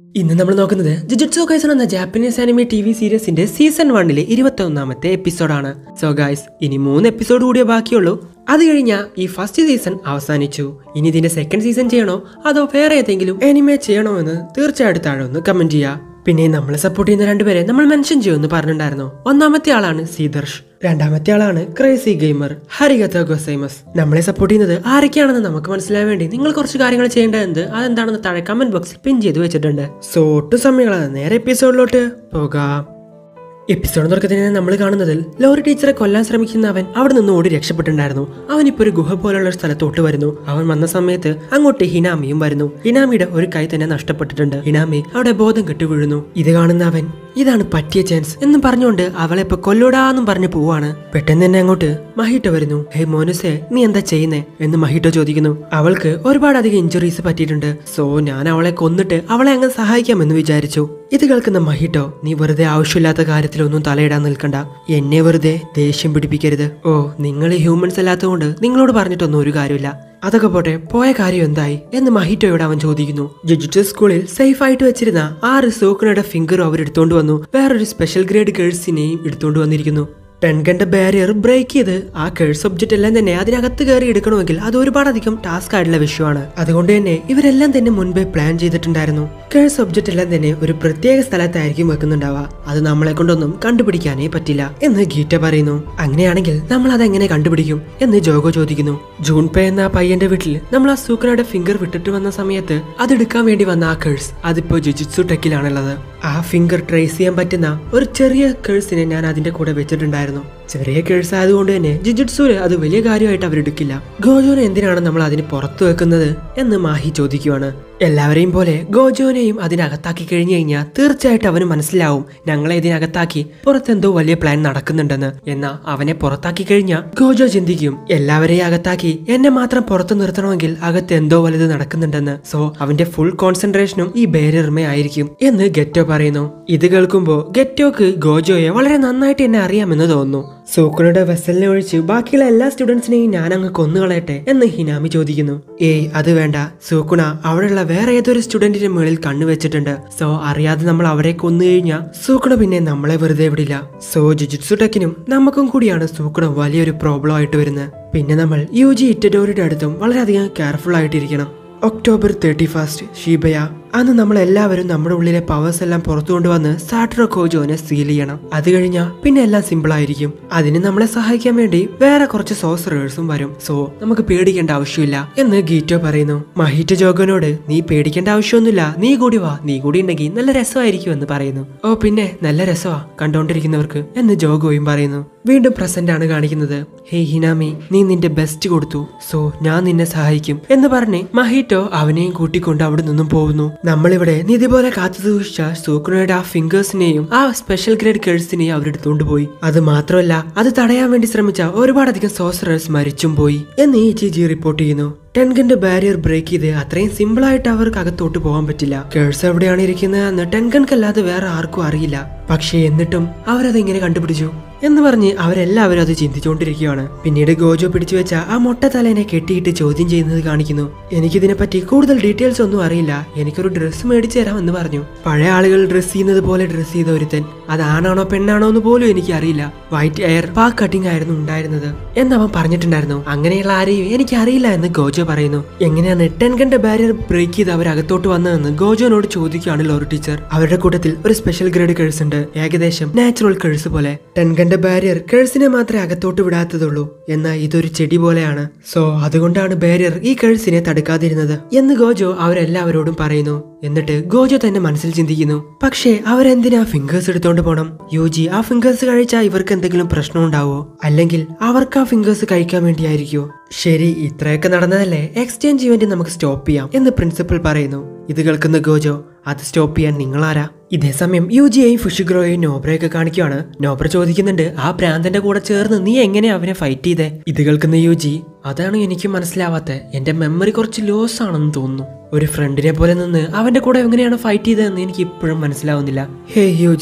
ഇന്ന് നമ്മൾ നോക്കുന്നത് ജുജുട്സു കൈസൺ എന്ന ജാപ്പനീസ് ആനിമി ടി വി സീരീസിന്റെ സീസൺ വണ്ണിലെ ഇരുപത്തി ഒന്നാമത്തെ എപ്പിസോഡാണ് സോ ഗായ്സ് ഇനി മൂന്ന് എപ്പിസോഡ് കൂടിയേ ബാക്കിയുള്ളൂ അത് കഴിഞ്ഞാൽ ഈ ഫസ്റ്റ് സീസൺ അവസാനിച്ചു ഇനി ഇതിന്റെ സെക്കൻഡ് സീസൺ ചെയ്യണോ അതോ വേറെ ഏതെങ്കിലും എനിമേ ചെയ്യണോ എന്ന് തീർച്ചയായിട്ടും താഴെ ഒന്ന് കമന്റ് ചെയ്യുക പിന്നെ നമ്മളെ സപ്പോർട്ട് ചെയ്യുന്ന രണ്ടുപേരെ നമ്മൾ മെൻഷൻ ചെയ്യുമെന്ന് പറഞ്ഞിട്ടുണ്ടായിരുന്നു ഒന്നാമത്തെ ആളാണ് സീദർഷ് രണ്ടാമത്തെ ആളാണ് ക്രേസി ഗെയിമർ ഹരികഥ ഗൊസൈമസ് നമ്മളെ സപ്പോർട്ട് ചെയ്യുന്നത് ആരൊക്കെയാണെന്ന് നമുക്ക് മനസ്സിലാൻ വേണ്ടി നിങ്ങൾ കുറച്ച് കാര്യങ്ങൾ ചെയ്യേണ്ടത് അതെന്താണെന്ന് താഴെ കമന്റ് ബോക്സിൽ പിൻ ചെയ്ത് വെച്ചിട്ടുണ്ട് സോ ഒട്ടും സമയങ്ങളാണ് നേരെ എപ്പിസോഡിലോട്ട് പോകാം എപ്പിസോഡ് തുടക്കത്തിന് നമ്മൾ കാണുന്നതിൽ ലോറി ടീച്ചറെ കൊല്ലാൻ ശ്രമിക്കുന്ന അവൻ അവിടെ നിന്ന് ഓടി രക്ഷപ്പെട്ടിട്ടുണ്ടായിരുന്നു അവൻ ഇപ്പോൾ ഒരു ഗുഹ പോലുള്ള ഒരു സ്ഥലത്തോട്ട് വരുന്നു അവൻ വന്ന സമയത്ത് അങ്ങോട്ട് ഹിനാമിയും വരുന്നു ഹിനാമിയുടെ ഒരു കൈ തന്നെ നഷ്ടപ്പെട്ടിട്ടുണ്ട് ഹിനാമി അവിടെ ബോധം കെട്ടു വീഴുന്നു ഇത് കാണുന്ന അവൻ ഇതാണ് പറ്റിയ ചാൻസ് എന്നും പറഞ്ഞുകൊണ്ട് അവളെ ഇപ്പൊ കൊല്ലൂടാന്നും പറഞ്ഞു പോവാണ് പെട്ടെന്ന് തന്നെ അങ്ങോട്ട് മഹിട്ടോ വരുന്നു ഹേ മോനുസേ നീ എന്താ ചെയ്യുന്നേ എന്ന് മഹിട്ടോ ചോദിക്കുന്നു അവൾക്ക് ഒരുപാട് അധികം ഇഞ്ചുറീസ് പറ്റിയിട്ടുണ്ട് സോ ഞാൻ അവളെ കൊന്നിട്ട് അവളെ അങ്ങ് സഹായിക്കാമെന്ന് വിചാരിച്ചു ഇത് കേൾക്കുന്ന മഹിട്ടോ നീ വെറുതെ ആവശ്യമില്ലാത്ത കാര്യത്തിലൊന്നും തലയിടാൻ നിൽക്കണ്ട എന്നെ വെറുതെ ദേഷ്യം പിടിപ്പിക്കരുത് ഓ നിങ്ങൾ ഹ്യൂമൻസ് അല്ലാത്തതുകൊണ്ട് നിങ്ങളോട് പറഞ്ഞിട്ടൊന്നും ഒരു കാര്യമില്ല അതൊക്കെ പോട്ടെ പോയ കാര്യം എന്തായി എന്ന് മഹിറ്റോയോട് അവൻ ചോദിക്കുന്നു ജുജുട്സു സ്കൂളിൽ സേഫ് ആയിട്ട് വെച്ചിരുന്ന ആറ് സോക്കണയുടെ ഫിംഗറും അവർ എടുത്തോണ്ട് വന്നു വേറൊരു സ്പെഷ്യൽ ഗ്രേഡ് കേഴ്സിനെയും എടുത്തോണ്ട് വന്നിരിക്കുന്നു ടെൻകന്റെ ബാരിയർ ബ്രേക്ക് ചെയ്ത് ആ കേഴ്സ് ഒബ്ജക്റ്റ് എല്ലാം തന്നെ അതിനകത്ത് കയറി എടുക്കണമെങ്കിൽ അത് ഒരുപാടധികം ടാസ്ക് ആയിട്ടുള്ള വിഷയമാണ് അതുകൊണ്ട് തന്നെ ഇവരെല്ലാം തന്നെ മുൻപേ പ്ലാൻ ചെയ്തിട്ടുണ്ടായിരുന്നു കേഴ്സ് ഒബ്ജക്റ്റ് എല്ലാം തന്നെ ഒരു പ്രത്യേക സ്ഥലത്തായിരിക്കും വെക്കുന്നുണ്ടാവുക അത് നമ്മളെ കൊണ്ടൊന്നും കണ്ടുപിടിക്കാനേ പറ്റില്ല എന്ന് ഗീറ്റ പറയുന്നു അങ്ങനെയാണെങ്കിൽ നമ്മൾ അതെങ്ങനെ കണ്ടുപിടിക്കും എന്ന് ജോഗോ ചോദിക്കുന്നു ജൂൺ പേ എന്ന ആ പയ്യന്റെ വീട്ടിൽ നമ്മൾ ആ സൂക്കനയുടെ ഫിംഗർ വിട്ടിട്ട് വന്ന സമയത്ത് അതെടുക്കാൻ വേണ്ടി വന്ന ആ കേഴ്സ് അതിപ്പോ ജുജിത്സു ടെക്കിലാണുള്ളത് ആ ഫിംഗർ ട്രേസ് ചെയ്യാൻ പറ്റുന്ന ഒരു ചെറിയ കേഴ്സിനെ ഞാൻ അതിന്റെ കൂടെ വെച്ചിട്ടുണ്ടായിരുന്നു ചെറിയ കേഴ്സ് ആയതുകൊണ്ട് തന്നെ ജിജിറ്റ്സുല് അത് വലിയ കാര്യമായിട്ട് അവരെടുക്കില്ല ഗോജോനെ എന്തിനാണ് നമ്മൾ അതിന് പുറത്തു വെക്കുന്നത് എന്ന് മാഹി ചോദിക്കുവാണ് എല്ലാവരെയും പോലെ ഗോജോനെയും അതിനകത്താക്കി കഴിഞ്ഞു കഴിഞ്ഞാൽ തീർച്ചയായിട്ടും അവന് മനസ്സിലാവും ഞങ്ങളെ ഇതിനകത്താക്കി പുറത്തെന്തോ വലിയ പ്ലാൻ നടക്കുന്നുണ്ടെന്ന് എന്നാ അവനെ പുറത്താക്കി കഴിഞ്ഞാൽ ഗോജോ ചിന്തിക്കും എല്ലാവരെയും അകത്താക്കി എന്നെ മാത്രം പുറത്തു നിർത്തണമെങ്കിൽ അകത്ത് എന്തോ വലുത് നടക്കുന്നുണ്ടെന്ന് സോ അവന്റെ ഫുൾ കോൺസെൻട്രേഷനും ഈ ബേരർമേ ആയിരിക്കും എന്ന് ഗെറ്റോ പറയുന്നു ഇത് കേൾക്കുമ്പോൾ ഗെറ്റോക്ക് ഗോജോയെ വളരെ നന്നായിട്ട് എന്നെ അറിയാമെന്ന് തോന്നുന്നു സൂക്കുണയുടെ വെസലിനെ ഒഴിച്ച് ബാക്കിയുള്ള എല്ലാ സ്റ്റുഡൻസിനെയും ഞാൻ അങ്ങ് കൊന്നുകളയട്ടെ എന്ന് ഹിനാമി ചോദിക്കുന്നു ഏയ് അത് വേണ്ട സൂക്കുണ അവിടെയുള്ള വേറെ ഏതൊരു സ്റ്റുഡന്റിന്റെ മുകളിൽ കണ്ണു വെച്ചിട്ടുണ്ട് സോ അറിയാതെ നമ്മൾ അവരെ കൊന്നു കഴിഞ്ഞാൽ സൂക്കുണ പിന്നെ നമ്മളെ വെറുതെ വിടില്ല സോ ജുജുത്സു ടെക്കിനും നമുക്കും കൂടിയാണ് സൂക്കുണ വലിയൊരു പ്രോബ്ലം ആയിട്ട് വരുന്നത് പിന്നെ നമ്മൾ യു ജി ഇറ്റഡോറിയുടെ അടുത്തും വളരെയധികം കെയർഫുൾ ആയിട്ടിരിക്കണം ഒക്ടോബർ തേർട്ടി ഫസ്റ്റ് ഷീബയ അന്ന് നമ്മൾ എല്ലാവരും നമ്മുടെ ഉള്ളിലെ പവേഴ്സ് എല്ലാം പുറത്തു കൊണ്ടുവന്ന് സാട്രോ കോജോനെ സീൽ ചെയ്യണം അത് കഴിഞ്ഞാൽ പിന്നെ എല്ലാം സിമ്പിൾ ആയിരിക്കും അതിന് നമ്മളെ സഹായിക്കാൻ വേണ്ടി വേറെ കുറച്ച് സോസറേഴ്സും വരും സോ നമുക്ക് പേടിക്കേണ്ട ആവശ്യമില്ല എന്ന് ഗീറ്റോ പറയുന്നു മഹിറ്റ ജോഗനോട് നീ പേടിക്കേണ്ട ആവശ്യമൊന്നുമില്ല നീ കൂടി വാ നീ കൂടി ഉണ്ടെങ്കിൽ നല്ല രസമായിരിക്കും എന്ന് പറയുന്നു ഓ പിന്നെ നല്ല രസമാ കണ്ടോണ്ടിരിക്കുന്നവർക്ക് എന്ന് ജോഗോയും പറയുന്നു വീണ്ടും പ്രസന്റ് ആണ് കാണിക്കുന്നത് ഹേ ഹിനാമി നീ നിന്റെ ബെസ്റ്റ് കൊടുത്തു സോ ഞാൻ നിന്നെ സഹായിക്കും എന്ന് പറഞ്ഞ് മഹിറ്റോ അവനെയും കൂട്ടിക്കൊണ്ട് അവിടെ നിന്നും പോകുന്നു നമ്മളിവിടെ നിധി പോലെ കാത്തു സൂക്ഷിച്ച സൂക്കുണയുടെ ആ ഫിംഗേഴ്സിനെയും ആ സ്പെഷ്യൽ ഗ്രേഡ് കേഴ്സിനെയും അവരെടുത്തുകൊണ്ട് പോയി അത് മാത്രമല്ല അത് തടയാൻ വേണ്ടി ശ്രമിച്ച ഒരുപാടധികം സോസറേഴ്സ് മരിച്ചും പോയി എന്ന് ഈ ജി റിപ്പോർട്ട് ചെയ്യുന്നു ടെൻഗന്റെ ബാരിയർ ബ്രേക്ക് ചെയ്ത് അത്രയും സിമ്പിൾ ആയിട്ട് അവർക്ക് അകത്തോട്ട് പോകാൻ പറ്റില്ല കേഴ്സ് എവിടെയാണ് ഇരിക്കുന്നതെന്ന് ടെൻഗൻക്കല്ലാതെ വേറെ ആർക്കും അറിയില്ല പക്ഷേ എന്നിട്ടും അവരത് ഇങ്ങനെ കണ്ടുപിടിച്ചു എന്ന് പറഞ്ഞ് അവരെല്ലാവരും അത് ചിന്തിച്ചുകൊണ്ടിരിക്കുകയാണ് പിന്നീട് ഗോജോ പിടിച്ചു വെച്ച ആ മൊട്ട തലേനെ കെട്ടിയിട്ട് ചോദ്യം ചെയ്യുന്നത് കാണിക്കുന്നു എനിക്കിതിനെപ്പറ്റി കൂടുതൽ ഡീറ്റെയിൽസ് ഒന്നും അറിയില്ല എനിക്കൊരു ഡ്രസ്സ് മേടിച്ചു തരാമെന്ന് പറഞ്ഞു പഴയ ആളുകൾ ഡ്രസ്സ് ചെയ്യുന്നത് പോലെ ഡ്രസ്സ് ചെയ്ത ഒരുത്തൻ അത് ആണാണോ പെണ്ണാണോ എന്ന് പോലും എനിക്ക് അറിയില്ല വൈറ്റ് എയർ പാ കട്ടിംഗ് ആയിരുന്നു ഉണ്ടായിരുന്നത് എന്ന് അവൻ പറഞ്ഞിട്ടുണ്ടായിരുന്നു അങ്ങനെയുള്ള ആരെയും എനിക്ക് അറിയില്ല എന്ന് ഗോജോ പറയുന്നു എങ്ങനെയാണ് ടെൻകന്റെ ബാരിയർ ബ്രേക്ക് ചെയ്ത് അവർ അകത്തോട്ട് വന്നതെന്ന് ഗോജോനോട് ചോദിക്കുകയാണ് ലോറി ടീച്ചർ അവരുടെ കൂട്ടത്തിൽ ഒരു സ്പെഷ്യൽ ഗ്രേഡ് കേഴ്സ് ഉണ്ട് ഏകദേശം നാച്ചുറൽ കേഴ്സ് പോലെ ടെൻകന്റെ ബാരിയർ കേഴ്സിനെ മാത്രമേ അകത്തോട്ട് വിടാത്തതുള്ളൂ എന്നാൽ ഇതൊരു ചെടി പോലെയാണ് സോ അതുകൊണ്ടാണ് ബാരിയർ ഈ കേഴ്സിനെ തടുക്കാതിരുന്നത് എന്ന് ഗോജോ അവരെല്ലാവരോടും പറയുന്നു എന്നിട്ട് ഗോജോ തന്നെ മനസ്സിൽ ചിന്തിക്കുന്നു പക്ഷേ അവരെന്തിനാ ഫിംഗേഴ്സ് എടുത്തോണ്ട് പോണം യുജി ആ ഫിംഗേഴ്സ് കഴിച്ചാൽ ഇവർക്ക് എന്തെങ്കിലും പ്രശ്നം ഉണ്ടാവോ അല്ലെങ്കിൽ അവർക്ക് ആ ഫിംഗേഴ്സ് കഴിക്കാൻ വേണ്ടിയായിരിക്കോ ശരി ഇത്രയൊക്കെ നടന്നതല്ലേ എക്സ്ചേഞ്ച് ഇവന്റ് നമുക്ക് സ്റ്റോപ്പ് ചെയ്യാം എന്ന് പ്രിൻസിപ്പൽ പറയുന്നു ഇത് കേൾക്കുന്ന ഗോജോ അത് സ്റ്റോപ്പ് ചെയ്യാൻ നിങ്ങളാരാ ഇതേ സമയം യുജിയെയും ഫുഷിഗ്രോയെയും നോബ്രയൊക്കെ കാണിക്കുവാണ് നോബ്ര ചോദിക്കുന്നുണ്ട് ആ പ്രാന്തന്റെ കൂടെ ചേർന്ന് നീ എങ്ങനെ അവനെ ഫൈറ്റ് ചെയ്തേ ഇത് കേൾക്കുന്ന യുജി അതാണ് എനിക്ക് മനസ്സിലാവാത്തത് എന്റെ മെമ്മറി കുറച്ച് ലോസ് ആണെന്ന് തോന്നുന്നു ഒരു ഫ്രണ്ടിനെ പോലെ നിന്ന് അവന്റെ കൂടെ എങ്ങനെയാണ് ഫൈറ്റ് ചെയ്തതെന്ന് എനിക്ക് ഇപ്പോഴും മനസ്സിലാവുന്നില്ല ഹേ യുജി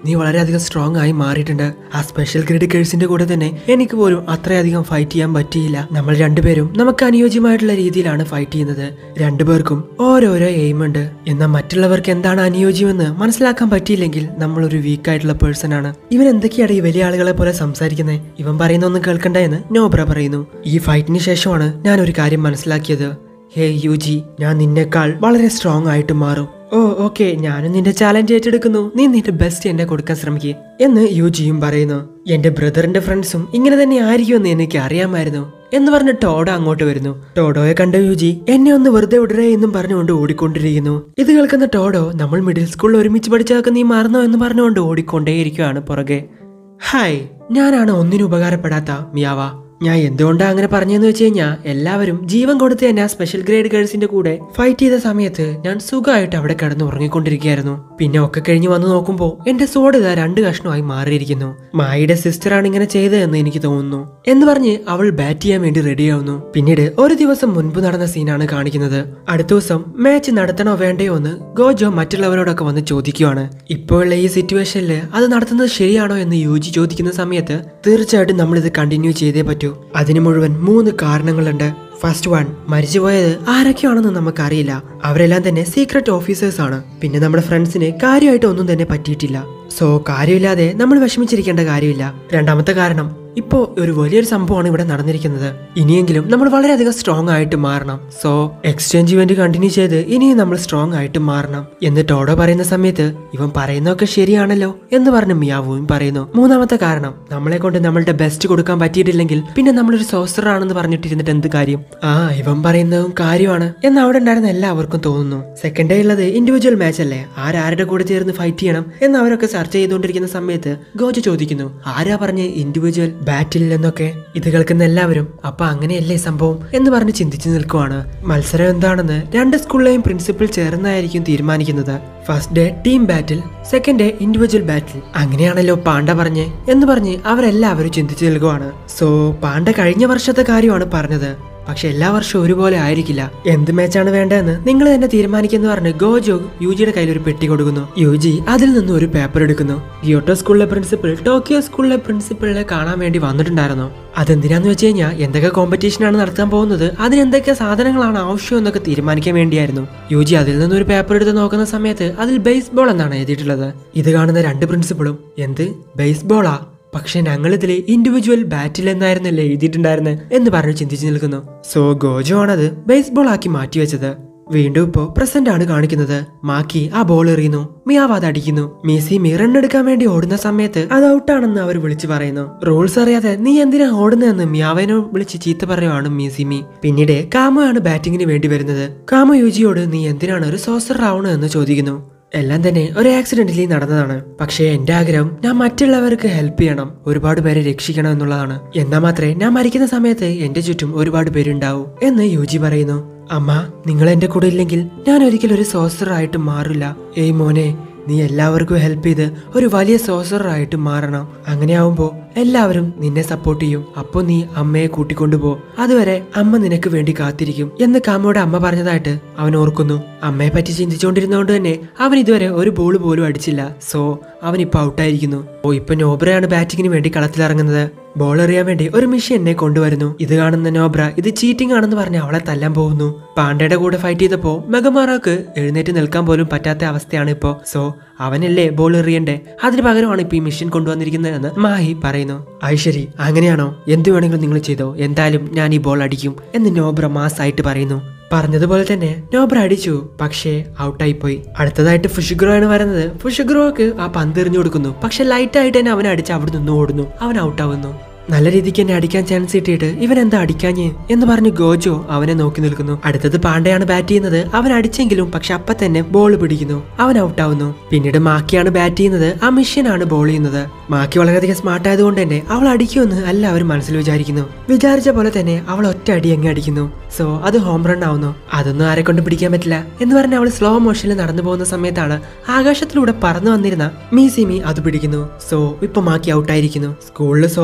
നീ വളരെയധികം സ്ട്രോങ് ആയി മാറിയിട്ടുണ്ട് ആ സ്പെഷ്യൽ ഗ്രേഡ് കേഴ്സിന്റെ കൂടെ തന്നെ എനിക്ക് പോലും അത്രയധികം ഫൈറ്റ് ചെയ്യാൻ പറ്റിയില്ല നമ്മൾ രണ്ടുപേരും നമുക്ക് അനുയോജ്യമായിട്ടുള്ള രീതിയിലാണ് ഫൈറ്റ് ചെയ്യുന്നത് രണ്ടുപേർക്കും ഓരോരോ എയിം ഉണ്ട് എന്നാൽ മറ്റുള്ളവർക്ക് എന്താണ് അനുയോജ്യമെന്ന് മനസ്സിലാക്കാൻ പറ്റിയില്ലെങ്കിൽ നമ്മൾ ഒരു വീക്ക് ആയിട്ടുള്ള പേഴ്സൺ ആണ് ഇവൻ എന്തൊക്കെയാണ് ഈ വലിയ ആളുകളെ പോലെ സംസാരിക്കുന്നത് ഇവൻ പറയുന്ന ഒന്നും കേൾക്കണ്ട എന്ന് നോബ്ര പറയുന്നു ഈ ഫൈറ്റിന് ശേഷമാണ് ഞാൻ ഒരു കാര്യം മനസ്സിലാക്കിയത് ഹേ യുജി ഞാൻ നിന്നേക്കാൾ വളരെ സ്ട്രോങ് ആയിട്ട് മാറും ഓ ഓക്കെ ഞാനും നിന്റെ ചാലഞ്ച് ഏറ്റെടുക്കുന്നു നീ നിന്റെ ബെസ്റ്റ് എന്നെ കൊടുക്കാൻ ശ്രമിക്കുക എന്ന് യുജിയും പറയുന്നു എന്റെ ബ്രദറിന്റെ ഫ്രണ്ട്സും ഇങ്ങനെ തന്നെ ആയിരിക്കുമെന്ന് എനിക്ക് അറിയാമായിരുന്നു എന്ന് പറഞ്ഞ് ടോഡോ അങ്ങോട്ട് വരുന്നു ടോഡോയെ കണ്ട യുജി എന്നെ ഒന്ന് വെറുതെ വിടരേ എന്നും പറഞ്ഞുകൊണ്ട് ഓടിക്കൊണ്ടിരിക്കുന്നു ഇത് കേൾക്കുന്ന ടോഡോ നമ്മൾ മിഡിൽ സ്കൂളിൽ ഒരുമിച്ച് പഠിച്ചതൊക്കെ നീ മറന്നോ എന്ന് പറഞ്ഞുകൊണ്ട് ഓടിക്കൊണ്ടേയിരിക്കുകയാണ് പുറകെ ഹായ് ഞാനാണ് ഒന്നിനും ഉപകാരപ്പെടാത്ത മിയാവ ഞാൻ എന്തുകൊണ്ടാ അങ്ങനെ പറഞ്ഞെന്ന് വെച്ച് കഴിഞ്ഞാൽ എല്ലാവരും ജീവൻ കൊടുത്ത് തന്നെ ആ സ്പെഷ്യൽ ഗ്രേഡ് ഗേൾസിന്റെ കൂടെ ഫൈറ്റ് ചെയ്ത സമയത്ത് ഞാൻ സുഖമായിട്ട് അവിടെ കിടന്ന് ഉറങ്ങിക്കൊണ്ടിരിക്കുകയായിരുന്നു പിന്നെ ഒക്കെ കഴിഞ്ഞ് വന്ന് നോക്കുമ്പോൾ എന്റെ സോഡ് ഇതാ രണ്ട് കഷ്ണമായി മാറിയിരിക്കുന്നു മായിയുടെ സിസ്റ്ററാണ് ഇങ്ങനെ ചെയ്തതെന്ന് എനിക്ക് തോന്നുന്നു എന്ന് പറഞ്ഞ് അവൾ ബാറ്റ് ചെയ്യാൻ വേണ്ടി റെഡിയാവുന്നു പിന്നീട് ഒരു ദിവസം മുൻപ് നടന്ന സീനാണ് കാണിക്കുന്നത് അടുത്ത ദിവസം മാച്ച് നടത്തണോ വേണ്ടയോ എന്ന് ഗോജോ മറ്റുള്ളവരോടൊക്കെ വന്ന് ചോദിക്കുവാണ് ഇപ്പോഴുള്ള ഈ സിറ്റുവേഷനിൽ അത് നടത്തുന്നത് ശരിയാണോ എന്ന് യോജി ചോദിക്കുന്ന സമയത്ത് തീർച്ചയായിട്ടും നമ്മൾ ഇത് കണ്ടിന്യൂ ചെയ്തേ പറ്റൂ അതിന് മുഴുവൻ മൂന്ന് കാരണങ്ങളുണ്ട് ഫസ്റ്റ് വൺ മരിച്ചുപോയത് ആരൊക്കെയാണെന്ന് നമുക്കറിയില്ല അവരെല്ലാം തന്നെ സീക്രട്ട് ഓഫീസേഴ്സ് ആണ് പിന്നെ നമ്മുടെ ഫ്രണ്ട്സിന് കാര്യമായിട്ട് ഒന്നും തന്നെ പറ്റിയിട്ടില്ല സോ കാര്യമില്ലാതെ നമ്മൾ വിഷമിച്ചിരിക്കേണ്ട കാര്യമില്ല രണ്ടാമത്തെ കാരണം ഇപ്പോ ഒരു വലിയൊരു സംഭവമാണ് ഇവിടെ നടന്നിരിക്കുന്നത് ഇനിയെങ്കിലും നമ്മൾ വളരെയധികം സ്ട്രോങ് ആയിട്ട് മാറണം സോ എക്സ്ചേഞ്ച് ഇവന്റ് കണ്ടിന്യൂ ചെയ്ത് ഇനിയും നമ്മൾ സ്ട്രോങ് ആയിട്ട് മാറണം എന്ന് ടോഡോ പറയുന്ന സമയത്ത് ഇവൻ പറയുന്നതൊക്കെ ശരിയാണല്ലോ എന്ന് പറഞ്ഞ് മിയാവുവും പറയുന്നു മൂന്നാമത്തെ കാരണം നമ്മളെ കൊണ്ട് നമ്മളുടെ ബെസ്റ്റ് കൊടുക്കാൻ പറ്റിയിട്ടില്ലെങ്കിൽ പിന്നെ നമ്മളൊരു സോസ്റ്റർ ആണെന്ന് പറഞ്ഞിട്ടിരുന്നിട്ട് എന്ത് കാര്യം ആ ഇവൻ പറയുന്നതും കാര്യമാണ് എന്ന് അവിടെ ഉണ്ടായിരുന്ന എല്ലാവർക്കും തോന്നുന്നു സെക്കൻഡ് ഡേ ഉള്ളത് ഇൻഡിവിജ്വൽ മാച്ച് അല്ലേ ആരാരുടെ കൂടെ ചേർന്ന് ഫൈറ്റ് ചെയ്യണം എന്ന് അവരൊക്കെ ചർച്ച ചെയ്തുകൊണ്ടിരിക്കുന്ന സമയത്ത് ഗോജ ചോദിക്കുന്നു ആരാ പറഞ്ഞ് ഇൻഡിവിജ്വൽ ബാറ്റിൽ എന്നൊക്കെ ഇത് കേൾക്കുന്ന എല്ലാവരും അപ്പൊ അങ്ങനെയല്ലേ സംഭവം എന്ന് പറഞ്ഞ് ചിന്തിച്ചു നിൽക്കുവാണ് മത്സരം എന്താണെന്ന് രണ്ട് സ്കൂളിലെയും പ്രിൻസിപ്പൽ ചേർന്നായിരിക്കും തീരുമാനിക്കുന്നത് first day team battle second day individual battle അങ്ങനെയാണല്ലോ പാണ്ഡ പറഞ്ഞ് എന്ന് പറഞ്ഞ് അവരെല്ലാവരും ചിന്തിച്ചു നിൽക്കുവാണ് സോ പാണ്ഡ കഴിഞ്ഞ വർഷത്തെ കാര്യമാണ് പറഞ്ഞത് പക്ഷെ എല്ലാ വർഷവും ഒരുപോലെ ആയിരിക്കില്ല എന്ത് മാച്ചാണ് വേണ്ടതെന്ന് നിങ്ങൾ തന്നെ തീരുമാനിക്കുന്നു പറഞ്ഞ് ഗോജോ യുജിയുടെ കയ്യിൽ ഒരു പെട്ടി കൊടുക്കുന്നു യുജി അതിൽ നിന്ന് ഒരു പേപ്പർ എടുക്കുന്നു ഗിയോട്ടോ സ്കൂളിലെ പ്രിൻസിപ്പൽ ടോക്കിയോ സ്കൂളിലെ പ്രിൻസിപ്പളിനെ കാണാൻ വേണ്ടി വന്നിട്ടുണ്ടായിരുന്നു അതെന്തിനാന്ന് വെച്ച് കഴിഞ്ഞാൽ എന്തൊക്കെ കോമ്പറ്റീഷൻ ആണ് നടത്താൻ പോകുന്നത് അതിന് എന്തൊക്കെ സാധനങ്ങളാണ് ആവശ്യം എന്നൊക്കെ തീരുമാനിക്കാൻ വേണ്ടിയായിരുന്നു യുജി അതിൽ നിന്ന് ഒരു പേപ്പർ എടുത്ത് നോക്കുന്ന സമയത്ത് അതിൽ ബേസ്ബോൾ എന്നാണ് എഴുതിയിട്ടുള്ളത് ഇത് കാണുന്ന രണ്ട് പ്രിൻസിപ്പളും എന്ത് ബേസ്ബോളാ പക്ഷെ ഞങ്ങൾ ഇതിൽ ഇൻഡിവിജ്വൽ ബാറ്റിൽ എന്നായിരുന്നല്ലേ എഴുതിയിട്ടുണ്ടായിരുന്നത് എന്ന് പറഞ്ഞ് ചിന്തിച്ചു നിൽക്കുന്നു സോ ഗോജോ ആണത് ബേസ്ബോൾ ആക്കി മാറ്റിവെച്ചത് വീണ്ടും ഇപ്പോ പ്രസന്റ് ആണ് കാണിക്കുന്നത് മാക്കി ആ ബോൾ എറിയുന്നു മിയാവ് അത് അടിക്കുന്നു മെസ്സി റൺ എടുക്കാൻ വേണ്ടി ഓടുന്ന സമയത്ത് അത് ഔട്ടാണെന്ന് അവർ വിളിച്ചു പറയുന്നു റൂൾസ് അറിയാതെ നീ എന്തിനാ ഓടുന്നതെന്ന് മിയാവനോ വിളിച്ച് ചീത്ത പറയുവാണ് മീസിമി പിന്നീട് കാമോ ആണ് ബാറ്റിങ്ങിന് വേണ്ടി വരുന്നത് കാമോ യുജിയോട് നീ എന്തിനാണ് ഒരു സോസർ ആവണമെന്ന് ചോദിക്കുന്നു എല്ലാം തന്നെ ഒരു ആക്സിഡന്റിൽ നടന്നതാണ് പക്ഷേ എന്റെ ആഗ്രഹം ഞാൻ മറ്റുള്ളവർക്ക് ഹെൽപ്പ് ചെയ്യണം ഒരുപാട് പേരെ രക്ഷിക്കണം എന്നുള്ളതാണ് എന്നാൽ മാത്രമേ ഞാൻ മരിക്കുന്ന സമയത്ത് എന്റെ ചുറ്റും ഒരുപാട് പേരുണ്ടാവൂ എന്ന് യുജി പറയുന്നു അമ്മ നിങ്ങൾ എന്റെ കൂടെ ഇല്ലെങ്കിൽ ഞാൻ ഒരിക്കലും ഒരു സോസർ ആയിട്ട് മാറില്ല ഏയ് മോനെ നീ എല്ലാവർക്കും ഹെൽപ്പ് ചെയ്ത് ഒരു വലിയ സോസർ ആയിട്ട് മാറണം അങ്ങനെയാവുമ്പോ എല്ലാവരും നിന്നെ സപ്പോർട്ട് ചെയ്യും അപ്പോ നീ അമ്മയെ കൂട്ടിക്കൊണ്ടുപോ അതുവരെ അമ്മ നിനക്ക് വേണ്ടി കാത്തിരിക്കും എന്ന് കാമയുടെ അമ്മ പറഞ്ഞതായിട്ട് അവൻ ഓർക്കുന്നു അമ്മയെ പറ്റി ചിന്തിച്ചുകൊണ്ടിരുന്നതുകൊണ്ട് തന്നെ അവൻ ഇതുവരെ ഒരു ബോൾ പോലും അടിച്ചില്ല സോ അവൻ ഇപ്പൊ ഔട്ടായിരിക്കുന്നു ഓ ഇപ്പൊ നോബ്രയാണ് ബാറ്റിങ്ങിന് വേണ്ടി കളത്തിലിറങ്ങുന്നത് ബോൾ എറിയാൻ വേണ്ടി ഒരു മിഷീനെ കൊണ്ടുവരുന്നു ഇത് കാണുന്ന നോബ്ര ഇത് ചീറ്റിംഗ് ആണെന്ന് പറഞ്ഞ് അവളെ തല്ലാൻ പോകുന്നു പാണ്ഡയുടെ കൂടെ ഫൈറ്റ് ചെയ്തപ്പോ മെഗമാറോക്ക് എഴുന്നേറ്റ് നിൽക്കാൻ പോലും പറ്റാത്ത അവസ്ഥയാണ് ഇപ്പോ സോ അവനല്ലേ ബോൾ എറിയണ്ടേ അതിന് പകരമാണ് ഇപ്പൊ ഈ മിഷൻ കൊണ്ടുവന്നിരിക്കുന്നതെന്ന് മാഹി പറയുന്നു ഐശ്വരി അങ്ങനെയാണോ എന്ത് വേണമെങ്കിലും നിങ്ങൾ ചെയ്തോ എന്തായാലും ഞാൻ ഈ ബോൾ അടിക്കും എന്ന് നോബ്ര മാസായിട്ട് പറയുന്നു പറഞ്ഞതുപോലെ തന്നെ നോബ്ര അടിച്ചു പക്ഷേ ഔട്ടായി പോയി അടുത്തതായിട്ട് ഫുഷിഗ്രോ ആണ് വരുന്നത് ഫുഷിഗ്രോക്ക് ആ പന്ത് എറിഞ്ഞു കൊടുക്കുന്നു പക്ഷെ ലൈറ്റ് ആയിട്ട് തന്നെ അവനെ അടിച്ച് അവിടെ നിന്ന് ഓടുന്നു അവൻ ഔട്ടാവുന്നു നല്ല രീതിക്ക് എന്നെ അടിക്കാൻ ചാൻസ് കിട്ടിയിട്ട് ഇവൻ എന്താ അടിക്കാഞ്ഞ് എന്ന് പറഞ്ഞ് ഗോജോ അവനെ നോക്കി നിൽക്കുന്നു അടുത്തത് പാണ്ഡയാണ് ബാറ്റ് ചെയ്യുന്നത് അവൻ അടിച്ചെങ്കിലും പക്ഷെ അപ്പൊ തന്നെ ബോൾ പിടിക്കുന്നു അവൻ ഔട്ടാവുന്നു പിന്നീട് മാക്കിയാണ് ബാറ്റ് ചെയ്യുന്നത് ആ മിഷ്യനാണ് ബോൾ ചെയ്യുന്നത് മാക്കി വളരെയധികം സ്മാർട്ട് ആയതുകൊണ്ട് തന്നെ അവൾ അടിക്കുമെന്ന് എല്ലാവരും മനസ്സിൽ വിചാരിക്കുന്നു വിചാരിച്ച പോലെ തന്നെ അവൾ ഒറ്റ അടി അങ്ങ് അടിക്കുന്നു സോ അത് ഹോം റൺ ആവുന്നു അതൊന്നും ആരെ കൊണ്ട് പിടിക്കാൻ പറ്റില്ല എന്ന് പറഞ്ഞ് അവൾ സ്ലോ മോഷനിൽ നടന്നു പോകുന്ന സമയത്താണ് ആകാശത്തിലൂടെ പറന്നു വന്നിരുന്ന മീസിമി അത് പിടിക്കുന്നു സോ ഇപ്പൊ മാക്കി ഔട്ടായിരിക്കുന്നു സ്കൂളിൽ സോസറേഴ്സ്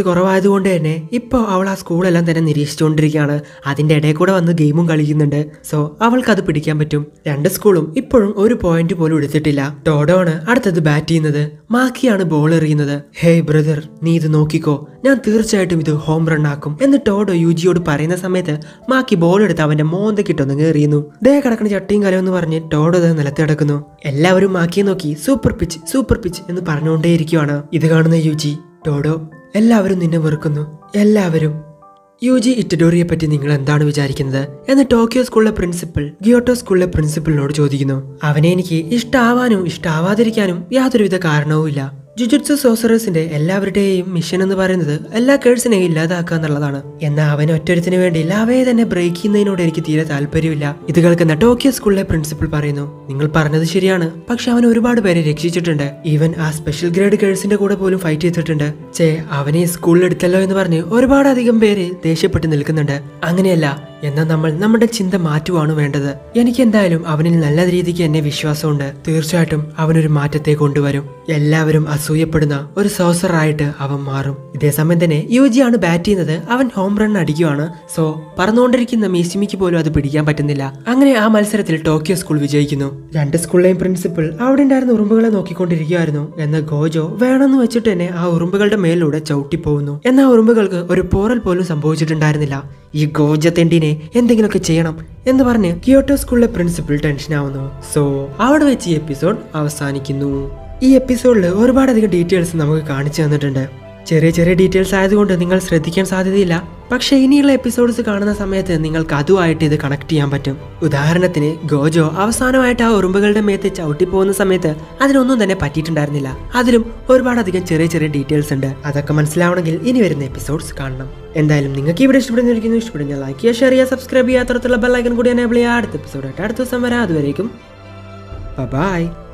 കുറവായതുകൊണ്ട് തന്നെ ഇപ്പോൾ അവൾ ആ സ്കൂളെല്ലാം തന്നെ നിരീക്ഷിച്ചുകൊണ്ടിരിക്കുകയാണ് അതിൻ്റെ ഇടയിൽ കൂടെ വന്ന് ഗെയിമും കളിക്കുന്നുണ്ട് സോ അവൾക്ക് അത് പിടിക്കാൻ പറ്റും രണ്ട് സ്കൂളും ഇപ്പോഴും ഒരു പോയിന്റ് പോലും എടുത്തിട്ടില്ല ടോഡോ ആണ് അടുത്തത് ബാറ്റ് ചെയ്യുന്നത് മാക്കിയാണ് ബോൾ എറിയുന്നത് ഹേയ് ബ്രദർ നീ ഇത് നോക്കിക്കോ ഞാൻ തീർച്ചയായിട്ടും ഇത് ഹോം റൺ ആക്കും എന്ന് ടോഡോ യുജിയോട് പറയുന്ന സമയത്ത് മാക്കി ബോൾ എടുത്ത് അവന്റെ മോന്തക്കിട്ടൊന്ന് എറിയുന്നു ദേ കിടക്കണ ചട്ടിയും കലം എന്ന് പറഞ്ഞ് ടോഡോ അത് നിലത്ത് കിടക്കുന്നു എല്ലാവരും മാക്കിയെ നോക്കി സൂപ്പർ പിച്ച് സൂപ്പർ പിച്ച് എന്ന് പറഞ്ഞുകൊണ്ടേയിരിക്കുവാണ് ഇത് കാണുന്ന യുജി ടോഡോ എല്ലാവരും നിന്നെ വെറുക്കുന്നു എല്ലാവരും യുജി ഇറ്റഡോറിയെ പറ്റി നിങ്ങൾ എന്താണ് വിചാരിക്കുന്നത് എന്ന് ടോക്കിയോ സ്കൂളിലെ പ്രിൻസിപ്പൽ ഗിയോട്ടോ സ്കൂളിലെ പ്രിൻസിപ്പലിനോട് ചോദിക്കുന്നു അവനെ എനിക്ക് ഇഷ്ടാവാനും ഇഷ്ടാവാതിരിക്കാനും യാതൊരുവിധ കാരണവുമില്ല ജുജുത്സു സോസറേഴ്സിന്റെ എല്ലാവരുടെയും മിഷൻ എന്ന് പറയുന്നത് എല്ലാ കേഴ്സിനെയും ഇല്ലാതാക്കുക എന്നുള്ളതാണ് എന്നാൽ അവൻ ഒറ്റൊരുത്തിന് വേണ്ടി ലാവയെ തന്നെ ബ്രേക്ക് ചെയ്യുന്നതിനോട് എനിക്ക് തീരെ താല്പര്യമില്ല ഇത് കേൾക്കുന്ന ടോക്കിയോ സ്കൂളിലെ പ്രിൻസിപ്പൽ പറയുന്നു നിങ്ങൾ പറഞ്ഞത് ശരിയാണ് പക്ഷെ അവൻ ഒരുപാട് പേരെ രക്ഷിച്ചിട്ടുണ്ട് ഈവൻ ആ സ്പെഷ്യൽ ഗ്രേഡ് കേഴ്സിന്റെ കൂടെ പോലും ഫൈറ്റ് ചെയ്തിട്ടുണ്ട് ചേ അവനെ സ്കൂളിൽ എടുത്തല്ലോ എന്ന് പറഞ്ഞ് ഒരുപാട് അധികം പേര് ദേഷ്യപ്പെട്ട് നിൽക്കുന്നുണ്ട് അങ്ങനെയല്ല എന്നാൽ നമ്മൾ നമ്മുടെ ചിന്ത മാറ്റുവാണ് വേണ്ടത് എനിക്ക് എന്തായാലും അവനിൽ നല്ല രീതിക്ക് എന്നെ വിശ്വാസമുണ്ട് തീർച്ചയായിട്ടും അവനൊരു മാറ്റത്തെ കൊണ്ടുവരും എല്ലാവരും അസൂയപ്പെടുന്ന ഒരു സോസറായിട്ട് അവൻ മാറും ഇതേസമയം തന്നെ യുജിയാണ് ബാറ്റ് ചെയ്യുന്നത് അവൻ ഹോം റൺ അടിക്കുവാണ് സോ പറന്നുകൊണ്ടിരിക്കുന്ന മീസിമിക്ക് പോലും അത് പിടിക്കാൻ പറ്റുന്നില്ല അങ്ങനെ ആ മത്സരത്തിൽ ടോക്കിയോ സ്കൂൾ വിജയിക്കുന്നു രണ്ട് സ്കൂളിലെയും പ്രിൻസിപ്പൽ അവിടെ ഉണ്ടായിരുന്ന ഉറുമ്പുകളെ നോക്കിക്കൊണ്ടിരിക്കുകയായിരുന്നു എന്നാൽ ഗോജോ വേണമെന്ന് വെച്ചിട്ട് തന്നെ ആ ഉറുമ്പുകളുടെ മേലിലൂടെ ചവിട്ടി പോകുന്നു എന്നാൽ ആ ഉറുമ്പുകൾക്ക് ഒരു പോറൽ പോലും സംഭവിച്ചിട്ടുണ്ടായിരുന്നില്ല ഈ ഗോജ തെണ്ടിനെ എന്തെങ്കിലുമൊക്കെ ചെയ്യണം എന്ന് പറഞ്ഞ് കിയോട്ടോ സ്കൂളിലെ പ്രിൻസിപ്പൽ ടെൻഷൻ ആവുന്നു സോ അവിടെ വെച്ച് ഈ എപ്പിസോഡ് അവസാനിക്കുന്നു ഈ എപ്പിസോഡിൽ ഒരുപാടധികം ഡീറ്റെയിൽസ് നമുക്ക് കാണിച്ചു തന്നിട്ടുണ്ട് ചെറിയ ചെറിയ ഡീറ്റെയിൽസ് ആയതുകൊണ്ട് നിങ്ങൾ ശ്രദ്ധിക്കാൻ സാധ്യതയില്ല പക്ഷേ ഇനിയുള്ള എപ്പിസോഡ്സ് കാണുന്ന സമയത്ത് നിങ്ങൾക്ക് അതുമായിട്ട് ഇത് കണക്ട് ചെയ്യാൻ പറ്റും ഉദാഹരണത്തിന് ഗോജോ അവസാനമായിട്ട് ആ ഉറുമ്പുകളുടെ മേത്ത് ചവിട്ടി പോകുന്ന സമയത്ത് അതിനൊന്നും തന്നെ പറ്റിയിട്ടുണ്ടായിരുന്നില്ല അതിലും ഒരുപാടധികം ചെറിയ ചെറിയ ഡീറ്റെയിൽസ് ഉണ്ട് അതൊക്കെ മനസ്സിലാവണമെങ്കിൽ ഇനി വരുന്ന എപ്പിസോഡ്സ് കാണണം എന്തായാലും നിങ്ങൾക്ക് ഇവിടെ ഇഷ്ടപ്പെടുന്നിരിക്കുന്നു ഇഷ്ടപ്പെടുന്ന ലൈക്ക് ചെയ്യുക ഷെയർ ചെയ്യുക സബ്സ്ക്രൈബ് ചെയ്യുക അത്തരത്തിലുള്ള ബെല്ലൈക്കൻ കൂടി എനേബിൾ ചെയ്യുക അടുത്ത എപ്പിസോഡായിട്ട് അടുത്ത ദിവസം വരാം അതുവരേക്കും ബൈ